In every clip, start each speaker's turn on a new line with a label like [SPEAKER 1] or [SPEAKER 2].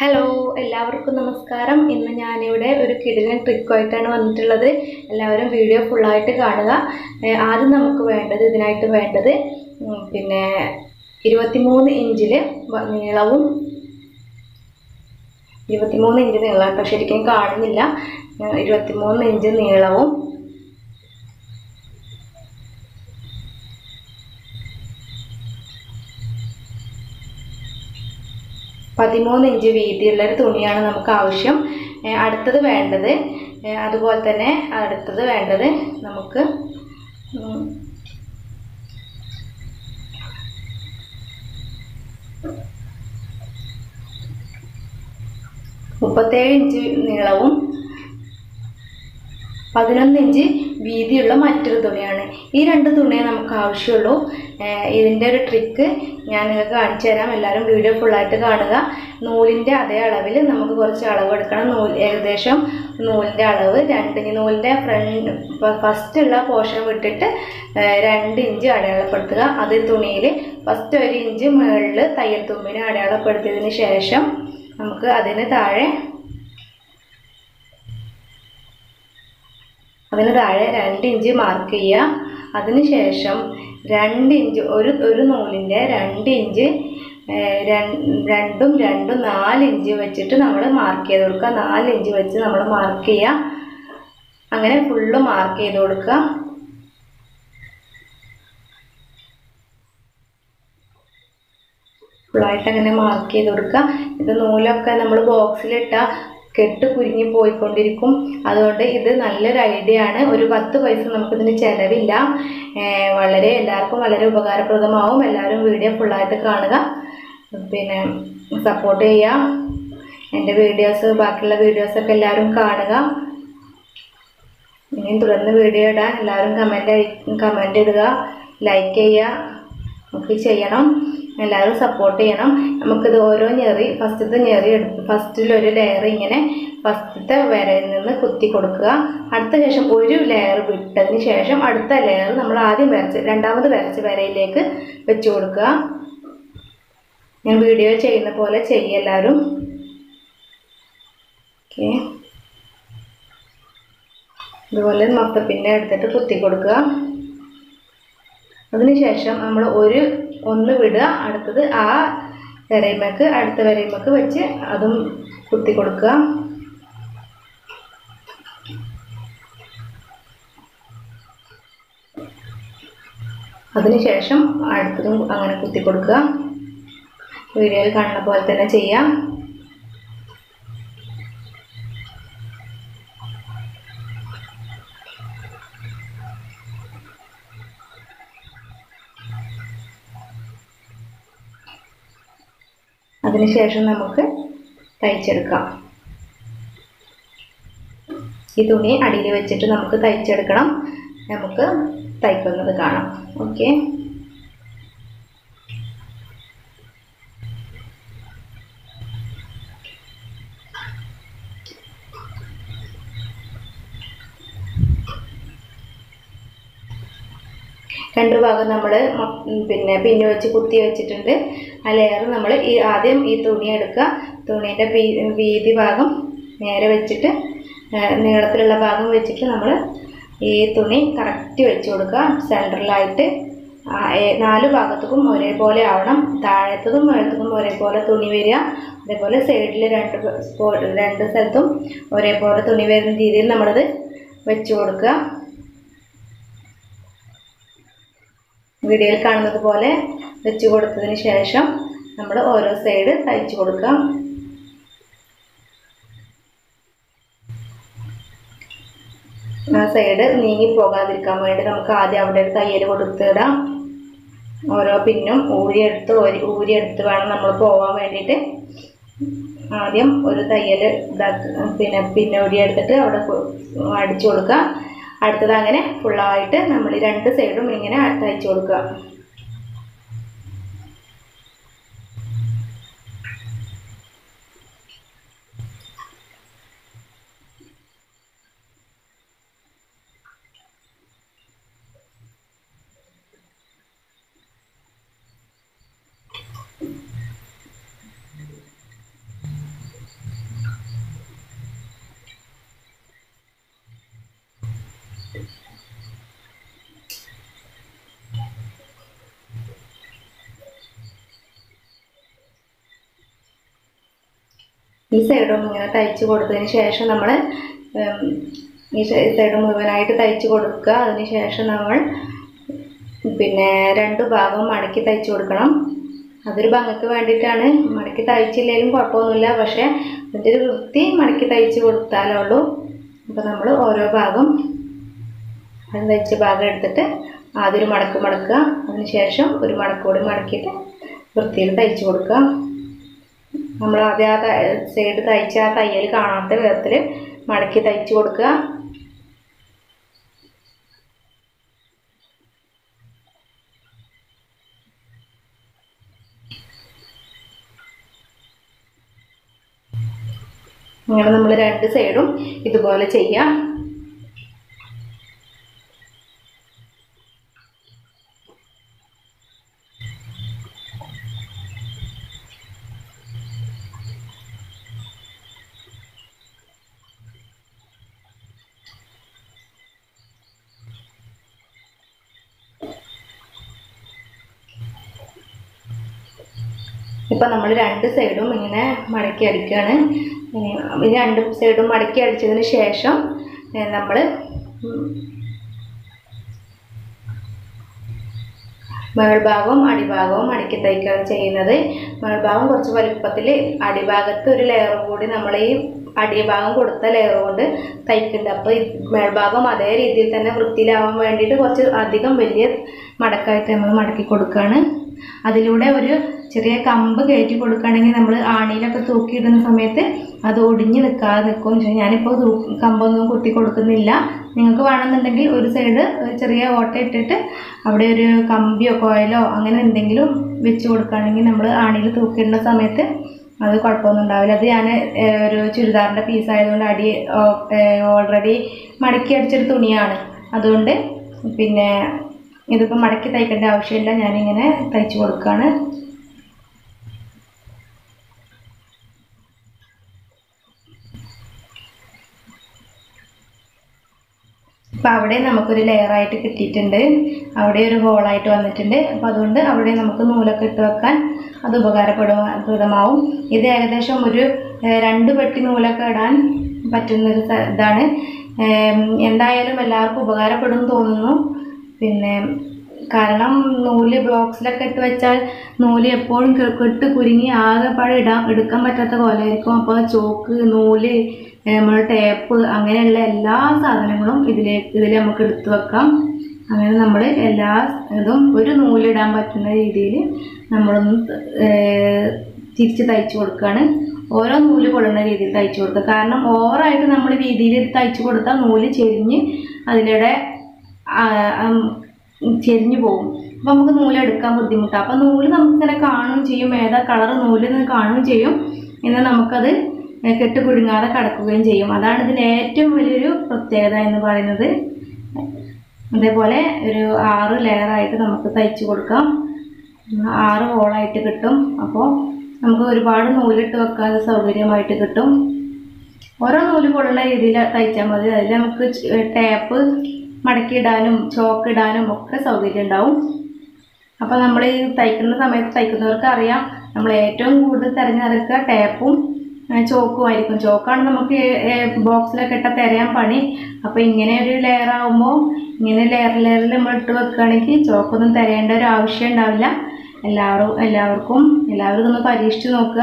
[SPEAKER 1] hello എല്ലാവർക്കും നമസ്കാരം ഇന്ന് ഞാനിവിടെ ഒരു കിടിലൻ ട്രിക്കുമായിട്ടാണ് വന്നിട്ടുള്ളത് എല്ലാവരും വീഡിയോ ഫുള്ളായിട്ട് കാണുക ഏഹ് ആദ്യം നമുക്ക് വേണ്ടത് ഇതിനായിട്ട് വേണ്ടത് ഉം, പിന്നെ ഇരുപത്തിമൂന്ന് ഇഞ്ചിൽ നീളവും ഇരുപത്തിമൂന്ന് ഇഞ്ച് നീളം കേട്ടോ ശരിക്കും കാണുന്നില്ല ഏഹ് ഇരുപത്തിമൂന്ന് ഇഞ്ച് നീളവും പതിമൂന്ന് ഇഞ്ച് വീതിയുള്ള ഒരു തുണിയാണ് നമുക്ക് ആവശ്യം ഏഹ് അടുത്തത് വേണ്ടത് ഏഹ് അതുപോലെ തന്നെ അടുത്തത് വേണ്ടത് നമുക്ക് ഉം, മുപ്പത്തേഴ് ഇഞ്ച് നീളവും പതിനൊന്ന് ഇഞ്ച് വീതിയുള്ള മറ്റൊരു തുണിയാണ് ഈ രണ്ട് തുണിയെ നമുക്ക് ആവശ്യമുള്ളൂ ഏഹ് ഇതിൻ്റെ ഒരു ട്രിക്ക് ഞാൻ നിങ്ങൾക്ക് കാണിച്ചു തരാം എല്ലാവരും വീഡിയോ ഫുള്ളായിട്ട് കാണുക നൂലിൻ്റെ അതേ അളവിൽ നമുക്ക് കുറച്ച് അളവ് എടുക്കണം നൂൽ ഏകദേശം നൂലിൻ്റെ അളവ് രണ്ട് ഇഞ്ച് നൂലിൻ്റെ ഫ്രണ്ട് ഫസ്റ്റ് ഉള്ള പോർഷൻ വിട്ടിട്ട് ഏഹ് രണ്ട് ഇഞ്ച് അടയാളപ്പെടുത്തുക അത് തുണിയിൽ ഫസ്റ്റ് ഒരു ഇഞ്ച് മുകളിൽ തയ്യൽ തുമ്പിന് അടയാളപ്പെടുത്തിയതിന് ശേഷം നമുക്ക് അതിന് താഴെ അതിന് താഴെ രണ്ട് ഇഞ്ച് മാർക്ക് ചെയ്യുക അതിന് ശേഷം രണ്ട് ഇഞ്ച് ഒരു ഒരു നൂലിൻ്റെ രണ്ട് ഇഞ്ച് ഏഹ്, രൺ- രണ്ടും രണ്ടും നാല് ഇഞ്ച് വെച്ചിട്ട് നമ്മൾ മാർക്ക് ചെയ്ത് കൊടുക്കുക നാല് ഇഞ്ച് വെച്ച് നമ്മൾ മാർക്ക് ചെയ്യുക അങ്ങനെ ഫുള്ള് മാർക്ക് ചെയ്ത് കൊടുക്കുക ഫുള്ളായിട്ട് അങ്ങനെ മാർക്ക് ചെയ്ത് കൊടുക്കുക ഇത് നൂലൊക്കെ നമ്മൾ ബോക്സിലിട്ട കെട്ട് കുരുങ്ങി പോയിക്കൊണ്ടിരിക്കും അതുകൊണ്ട് ഇത് നല്ലൊരു ഐഡിയ ആണ് ഒരു പത്ത് പൈസ നമുക്കിതിന് ചിലവില്ല ഏർ വളരെ എല്ലാവർക്കും വളരെ ഉപകാരപ്രദമാവും എല്ലാവരും വീഡിയോ ഫുള്ളായിട്ട് കാണുക പിന്നെ സപ്പോർട്ട് ചെയ്യുക എൻ്റെ വീഡിയോസ് ബാക്കിയുള്ള വീഡിയോസൊക്കെ എല്ലാവരും കാണുക ഇനിയും തുടർന്ന് വീഡിയോ ഇടാൻ എല്ലാവരും കമൻറ്റ് കമൻറ്റ് ഇടുക ലൈക്ക് ചെയ്യുക നമുക്ക് ചെയ്യണം എല്ലാവരും സപ്പോർട്ട് ചെയ്യണം നമുക്കിത് ഓരോ ഞെറി ഫസ്റ്റത്തെ ഞെറി എടുത്ത് ഫസ്റ്റിലൊരു ലെയർ ഇങ്ങനെ ഫസ്റ്റത്തെ വരയിൽ നിന്ന് കുത്തി കൊടുക്കുക അടുത്ത ശേഷം ഒരു ലെയർ വിട്ടതിന് ശേഷം അടുത്ത ലെയർ നമ്മൾ ആദ്യം വരച്ച് രണ്ടാമത് വരച്ച വരയിലേക്ക് വെച്ച് കൊടുക്കുക ഞാൻ വീഡിയോ ചെയ്യുന്ന പോലെ ചെയ്യുക എല്ലാവരും ഓക്കെ ഇതുപോലെ മൊത്തപ്പിന്നെ എടുത്തിട്ട് കുത്തി കൊടുക്കുക അതിനുശേഷം നമ്മൾ ഒരു ഒന്ന് വിടുക അടുത്തത് ആ വരയുമക്ക് അടുത്ത വരയുമക്ക് വെച്ച് അതും കുത്തി കൊടുക്കുക അതിനുശേഷം അടുത്തതും അങ്ങനെ കുത്തി കൊടുക്കുക വീഡിയോയിൽ കാണുന്ന പോലെ തന്നെ ചെയ്യാം അതിനുശേഷം നമുക്ക് തയ്ച്ചെടുക്കാം ഈ തുണി അടിയിൽ വെച്ചിട്ട് നമുക്ക് തയ്ച്ചെടുക്കണം നമുക്ക് തയ്ക്കുന്നത് കാണാം ഓക്കെ രണ്ട് ഭാഗം നമ്മൾ പിന്നെ പിന്നു വെച്ച് കുത്തി വെച്ചിട്ടുണ്ട് ആ ലെയർ നമ്മൾ ഈ ആദ്യം ഈ തുണി എടുക്കുക തുണീൻ്റെ വീതി ഭാഗം നേരെ വെച്ചിട്ട് ആ, നീളത്തിലുള്ള ഭാഗം വെച്ചിട്ട് നമ്മൾ ഈ തുണി കറക്റ്റ് വെച്ച് കൊടുക്കുക സെൻറ്ററിലായിട്ട് നാല് ഭാഗത്തേക്കും ഒരേപോലെ ആവണം താഴത്തതും മുഴത്തതും ഒരേപോലെ തുണി വരിക അതേപോലെ സൈഡിൽ രണ്ട് സ്പോ- രണ്ട് സ്ഥലത്തും ഒരേപോലെ തുണി വരുന്ന രീതിയിൽ നമ്മളത് വെച്ച് കൊടുക്കുക വീഡിയോയിൽ കാണുന്നത് പോലെ വെച്ച് കൊടുത്തതിന് ശേഷം നമ്മൾ ഓരോ സൈഡ് തയ്ച്ചു കൊടുക്കാം ആ സൈഡ് നീങ്ങി പോകാതിരിക്കാൻ വേണ്ടി നമുക്ക് ആദ്യം അവിടെ ഒരു തയ്യൽ കൊടുത്തിടാം ഓരോ പിന്നും ഊരിയെടുത്ത് ഊരി ഊരിയെടുത്ത് വേണം നമ്മൾ പോകാൻ വേണ്ടിയിട്ട് ആദ്യം ഒരു തയ്യൽ ഇതാക്കി പിന്നെ പിന്നെ ഊരിയെടുത്തിട്ട് അവിടെ കൊ- അടിച്ചു കൊടുക്കുക അടുത്തത് അങ്ങനെ ഫുള്ളായിട്ട് നമ്മൾ ഈ രണ്ട് സൈഡും ഇങ്ങനെ തയ്ച്ചു കൊടുക്കുക ഈ സൈഡും ഇങ്ങനെ തയ്ച്ച് കൊടുത്തതിന് ശേഷം നമ്മൾ ഈ സൈഡ് മുഴുവനായിട്ട് തയ്ച്ച് കൊടുക്കുക അതിന് ശേഷം നമ്മൾ പിന്നെ രണ്ട് ഭാഗം മടക്കി തയ്ച്ച് കൊടുക്കണം അതൊരു ഭംഗിക്ക് വേണ്ടിയിട്ടാണ് മടക്കി തയ്ച്ചില്ലെങ്കിലും കുഴപ്പമൊന്നുമില്ല പക്ഷേ അതിൻ്റെ ഒരു വൃത്തി മടക്കി തയ്ച്ച് കൊടുത്താലേ ഉള്ളൂ അപ്പോൾ നമ്മൾ ഓരോ ഭാഗം അത് തയ്ച്ച ഭാഗം എടുത്തിട്ട് ആദ്യം ഒരു മടക്ക് മടക്കുക അതിന് ശേഷം ഒരു മടക്ക് കൂടി മടക്കിയിട്ട് വൃത്തിയിൽ തയ്ച്ച് കൊടുക്കുക നമ്മൾ ആദ്യം ആ സൈഡ് തയ്ച്ച ആ തയ്യൽ കാണാത്ത വിധത്തിൽ മടക്കി തയ്ച്ച് കൊടുക്കുക അങ്ങനെ നമ്മൾ രണ്ട് സൈഡും ഇതുപോലെ ചെയ്യാം ഇപ്പം നമ്മൾ രണ്ട് സൈഡും ഇങ്ങനെ മടക്കി അടിക്കുകയാണ് ഇനി ഈ രണ്ട് സൈഡും മടക്കി അടിച്ചതിന് ശേഷം നമ്മൾ മേൾഭാഗവും അടിഭാഗവും മടക്കി തയ്ക്കുകയാണ് ചെയ്യുന്നത് മേൾഭാഗം കുറച്ച് വലുപ്പത്തിൽ അടിഭാഗത്ത് ഒരു ലെയറും കൂടി നമ്മൾ ഈ അടിഭാഗം കൊടുത്ത ലെയർ കൊണ്ട് തയ്ക്കുന്നുണ്ട് അപ്പോൾ ഈ മേൾഭാഗം അതേ രീതിയിൽ തന്നെ വൃത്തിയിലാവാൻ വേണ്ടിയിട്ട് കുറച്ച് അധികം വലിയ മടക്കായിട്ട് നമ്മൾ മടക്കി കൊടുക്കുകയാണ് അതിലൂടെ ഒരു ചെറിയ കമ്പ് കയറ്റി കൊടുക്കുകയാണെങ്കിൽ നമ്മൾ ആണിയിലൊക്കെ തൂക്കിയിടുന്ന സമയത്ത് അത് ഒടിഞ്ഞ് നിൽക്കാതെ നിൽക്കും ചെയ്യും ഞാനിപ്പോൾ തൂ കമ്പൊന്നും കുത്തി കൊടുക്കുന്നില്ല നിങ്ങൾക്ക് വേണമെന്നുണ്ടെങ്കിൽ ഒരു സൈഡ് ഒരു ചെറിയ ഓട്ട ഇട്ടിട്ട് അവിടെ ഒരു കമ്പിയോ കോയിലോ അങ്ങനെ എന്തെങ്കിലും വെച്ച് കൊടുക്കുകയാണെങ്കിൽ നമ്മൾ ആണിയിൽ തൂക്കിയിടുന്ന സമയത്ത് അത് കുഴപ്പമൊന്നും ഉണ്ടാവില്ല അത് ഞാൻ ഒരു ചുരിദാറിൻ്റെ പീസ് ആയതുകൊണ്ട് അടി ഓൾറെഡി മടക്കി അടിച്ചൊരു തുണിയാണ് അതുകൊണ്ട് പിന്നെ ഇതിപ്പോൾ മടക്കി തയ്ക്കേണ്ട ആവശ്യമില്ല ഞാനിങ്ങനെ തയ്ച്ച് കൊടുക്കുകയാണ് അപ്പോൾ അവിടെ നമുക്കൊരു ലെയറായിട്ട് കിട്ടിയിട്ടുണ്ട് അവിടെ ഒരു ഹോളായിട്ട് വന്നിട്ടുണ്ട് അപ്പോൾ അതുകൊണ്ട് അവിടെ നമുക്ക് നൂലൊക്കെ ഇട്ട് വെക്കാൻ അത് ഉപകാരപ്പെടുമാവും ഇത് ഏകദേശം ഒരു ഏഹ്, രണ്ട് പെട്ടി നൂലൊക്കെ ഇടാൻ പറ്റുന്നൊരു സ- ഇതാണ് ഏം, എന്തായാലും എല്ലാവർക്കും ഉപകാരപ്പെടും എന്ന് തോന്നുന്നു പിന്നെ കാരണം നൂല് ബോക്സിലൊക്കെ ഇട്ട് വെച്ചാൽ നൂല് എപ്പോഴും കെ- കെട്ട് കുരുങ്ങി ആകെ പാടെ ഇടാൻ എടുക്കാൻ പറ്റാത്ത കോലമായിരിക്കും അപ്പോൾ ചോക്ക് നൂല് നമ്മൾ ടേപ്പ് അങ്ങനെയുള്ള എല്ലാ സാധനങ്ങളും ഇതിലേക്ക് ഇതിൽ നമുക്ക് എടുത്തു വെക്കാം അങ്ങനെ നമ്മൾ എല്ലാ ഇതും ഒരു നൂലിടാൻ പറ്റുന്ന രീതിയിൽ നമ്മളൊന്ന് ഏഹ്, തിരിച്ച് തയ്ച്ചു കൊടുക്കുകയാണ് ഓരോ നൂല് കൊള്ളുന്ന രീതിയിൽ തയ്ച്ചു കൊടുക്കുക കാരണം ഓവറായിട്ട് നമ്മൾ വീതിയിൽ തയ്ച്ചു കൊടുത്താൽ നൂല് ചെരിഞ്ഞ് അതിലൂടെ ആ, ഉം, ചെരിഞ്ഞു പോകും അപ്പം നമുക്ക് നൂല് എടുക്കാൻ ബുദ്ധിമുട്ടാണ് അപ്പം നൂല് നമുക്കിങ്ങനെ കാണുകയും ചെയ്യും ഏതാ കളർ നൂല് എന്ന് കാണുകയും ചെയ്യും എന്നാൽ നമുക്കത് കെട്ട് കുടുങ്ങാതെ കിടക്കുകയും ചെയ്യും അതാണ് ഇതിൻ്റെ ഏറ്റവും വലിയൊരു പ്രത്യേകത എന്ന് പറയുന്നത് അതേപോലെ ഒരു ആറ് ലെയറായിട്ട് നമുക്ക് തയ്ച്ചു കൊടുക്കാം ആറ് ഹോളായിട്ട് കിട്ടും അപ്പോൾ നമുക്ക് ഒരുപാട് നൂലിട്ട് വെക്കാൻ സൗകര്യമായിട്ട് കിട്ടും ഓരോ നൂല് കൊള്ളുന്ന രീതിയിൽ തയ്ച്ചാൽ മതി അതിൽ നമുക്ക് ച്- ടേപ്പ് മടക്കിയിടാനും ചോക്ക് ഇടാനും ഒക്കെ സൗകര്യം ഉണ്ടാവും അപ്പോൾ നമ്മൾ ഈ തയ്ക്കുന്ന സമയത്ത് തയ്ക്കുന്നവർക്ക് അറിയാം നമ്മൾ ഏറ്റവും കൂടുതൽ തിരഞ്ഞെടുക്കുക ടേപ്പും ഏ, ചോക്കുമായിരിക്കും ചോക്കാണ് നമുക്ക് ബോക്സിലൊക്കെ ഇട്ട തിരയാൻ പണി അപ്പോൾ ഇങ്ങനെ ഒരു ലെയർ ആകുമ്പോൾ ഇങ്ങനെ ലെയർ ലെയറിൽ നമ്മൾ ഇട്ട് വെക്കുകയാണെങ്കിൽ ചോക്കൊന്നും തിരയേണ്ട ഒരു ആവശ്യം ഉണ്ടാവില്ല എല്ലാവരും എല്ലാവർക്കും എല്ലാവരും ഇതൊന്ന് പരീക്ഷിച്ച് നോക്കുക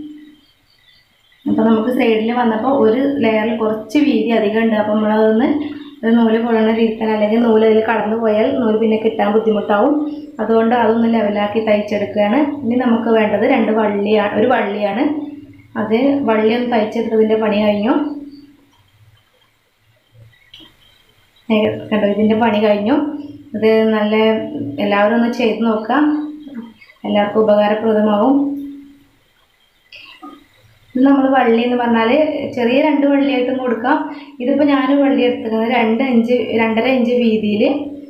[SPEAKER 1] അപ്പോൾ നമുക്ക് സൈഡിൽ വന്നപ്പോൾ ഒരു ലെയറിൽ കുറച്ച് വീതി അധികം ഉണ്ട് അപ്പോൾ നമ്മളതൊന്ന് ഒരു നൂല് കൊള്ളുന്ന രീതിയിൽ തന്നെ അല്ലെങ്കിൽ നൂല് അതിൽ കടന്നു പോയാൽ നൂല് പിന്നെ കിട്ടാൻ ബുദ്ധിമുട്ടാവും അതുകൊണ്ട് അതൊന്ന് ലെവലാക്കി തയ്ച്ചെടുക്കുകയാണ് ഇനി നമുക്ക് വേണ്ടത് രണ്ട് വള്ളിയാണ് ഒരു വള്ളിയാണ് അത് വള്ളി ഒന്ന് തയ്ച്ചെടുത്തതിൻ്റെ പണി കഴിഞ്ഞു ഏ- കണ്ടോ ഇതിൻ്റെ പണി കഴിഞ്ഞു ഇത് നല്ല എല്ലാവരും ഒന്ന് ചെയ്ത് നോക്കാം എല്ലാവർക്കും ഉപകാരപ്രദമാവും ഇത് നമ്മൾ വള്ളി എന്ന് പറഞ്ഞാൽ ചെറിയ രണ്ട് വള്ളിയായിട്ടും കൊടുക്കാം ഇതിപ്പോൾ ഞാൻ വള്ളി എടുത്തിരിക്കുന്നത് രണ്ട് ഇഞ്ച് രണ്ടര ഇഞ്ച് വീതിയിൽ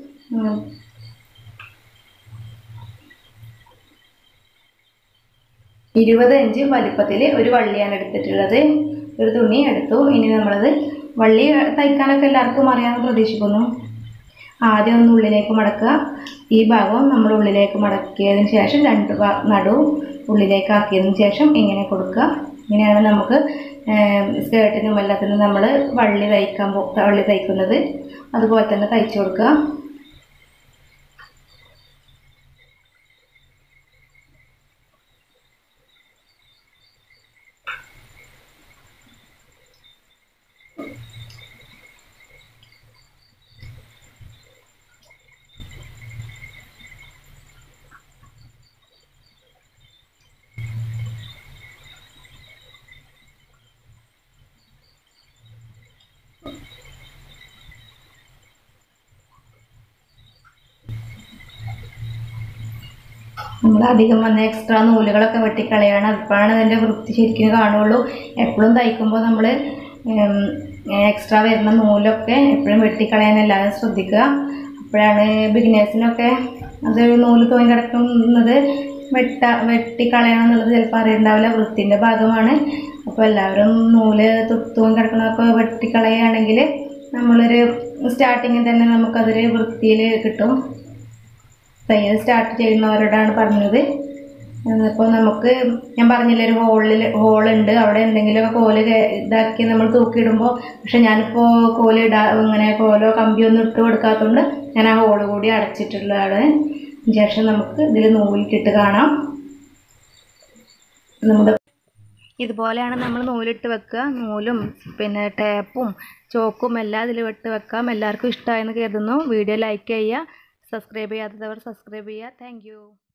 [SPEAKER 1] ഇരുപത് ഇഞ്ച് വലിപ്പത്തിൽ ഒരു വള്ളിയാണ് എടുത്തിട്ടുള്ളത് ഒരു തുണി എടുത്തു ഇനി നമ്മളത് വള്ളി തയ്ക്കാനൊക്കെ എല്ലാവർക്കും അറിയാമെന്ന് പ്രതീക്ഷിക്കുന്നു ആദ്യം ഒന്ന് ഉള്ളിലേക്ക് മടക്കുക ഈ ഭാഗവും നമ്മൾ ഉള്ളിലേക്ക് മടക്കിയതിന് ശേഷം രണ്ട് ഭാ- നടു ഉള്ളിലേക്ക് ആക്കിയതിന് ശേഷം ഇങ്ങനെ കൊടുക്കുക ഇങ്ങനെയാണ് നമുക്ക് സ്കേർട്ടിനും എല്ലാത്തിനും നമ്മൾ വള്ളി തയ്ക്കാൻ പോ വള്ളി തയ്ക്കുന്നത് അതുപോലെ തന്നെ തയ്ച്ചു കൊടുക്കുക നമ്മൾ അധികം വന്ന എക്സ്ട്രാ നൂലുകളൊക്കെ വെട്ടിക്കളയാണ് അപ്പോഴാണ് അതിൻ്റെ വൃത്തി ശരിക്കും കാണുള്ളൂ എപ്പോഴും തയ്ക്കുമ്പോൾ നമ്മൾ എക്സ്ട്രാ വരുന്ന നൂലൊക്കെ എപ്പോഴും വെട്ടിക്കളയാൻ എല്ലാവരും ശ്രദ്ധിക്കുക അപ്പോഴാണ് ബിഗിനേഴ്സിനൊക്കെ അത് നൂല് തോന്നി കിടക്കുന്നത് വെട്ട വെട്ടിക്കളയണം എന്നുള്ളത് ചിലപ്പോൾ അറിയണ്ടാവില്ല വൃത്തിൻ്റെ ഭാഗമാണ് അപ്പോൾ എല്ലാവരും നൂല് തു- തൂങ്ങി കിടക്കണതൊക്കെ വെട്ടിക്കളയുകയാണെങ്കിൽ നമ്മളൊരു സ്റ്റാർട്ടിങ്ങിൽ തന്നെ നമുക്കതൊരു വൃത്തിയിൽ കിട്ടും തയ്യൽ സ്റ്റാർട്ട് ചെയ്യുന്നവരോടാണ് പറഞ്ഞത് അപ്പോൾ നമുക്ക് ഞാൻ പറഞ്ഞില്ലേ ഒരു ഹോളിൽ ഹോളുണ്ട് അവിടെ എന്തെങ്കിലുമൊക്കെ കോല് കേ- ഇതാക്കി നമ്മൾ തൂക്കിയിടുമ്പോൾ പക്ഷെ ഞാനിപ്പോൾ കോല് ഇടാ ഇങ്ങനെ കോലോ കമ്പിയോ ഒന്നും ഇട്ട് കൊടുക്കാത്തതുകൊണ്ട് ഞാൻ ആ ഹോള് കൂടി അടച്ചിട്ടുള്ളതാണ് ശേഷം നമുക്ക് ഇതിൽ നൂലിട്ടിട്ട് കാണാം നമ്മുടെ ഇതുപോലെയാണ് നമ്മൾ നൂലിട്ട് വെക്കുക നൂലും പിന്നെ ടേപ്പും ചോക്കും എല്ലാം ഇതിൽ ഇട്ട് വെക്കാം എല്ലാവർക്കും ഇഷ്ടമായെന്ന് കരുതുന്നു വീഡിയോ ലൈക്ക് ചെയ്യുക സബ്സ്ക്രൈബ് ചെയ്യാത്തവർ സബ്സ്ക്രൈബ് ചെയ്യുക താങ്ക്